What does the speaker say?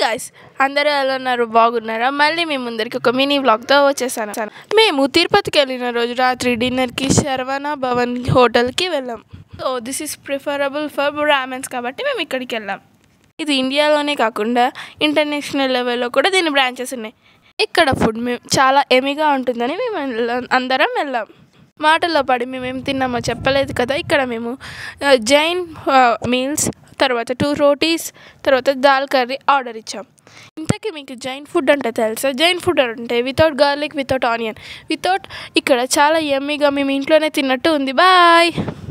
guys అందరూ ఎలా ఉన్నారు బాగున్నారా మళ్ళీ మీ ముందరికి ఒక మినీ వ్లాగ్తో వచ్చేసాను మేము తిరుపతికి వెళ్ళిన రోజు రాత్రి డిన్నర్కి శరవణ భవన్ హోటల్కి వెళ్ళాం so this is preferable for Brahmins కాబట్టి మేము ఇక్కడికి వెళ్ళాం ఇది ఇండియాలోనే కాకుండా ఇంటర్నేషనల్ లెవెల్లో కూడా దీని బ్రాంచెస్ ఉన్నాయి ఇక్కడ ఫుడ్ మేము చాలా ఎమిగా ఉంటుందని మేము వెళ్ళాం- అందరం వెళ్ళాం మాటల్లో పడి మేము ఏం తిన్నామో చెప్పలేదు కదా ఇక్కడ మేము ఆ, జైన్ ఆ, మీల్స్ తర్వాత టూ రోటీస్ తర్వాత దాల్ కర్రీ ఆర్డర్ ఇచ్చాం ఇంతకీ మీకు జైన్ ఫుడ్ అంటే తెలుసా జైన్ ఫుడ్ అంటే without garlic without onion without ఇక్కడ చాలా ఎమ్మీగా మేము ఇంట్లోనే తిన్నట్టు ఉంది బాయ్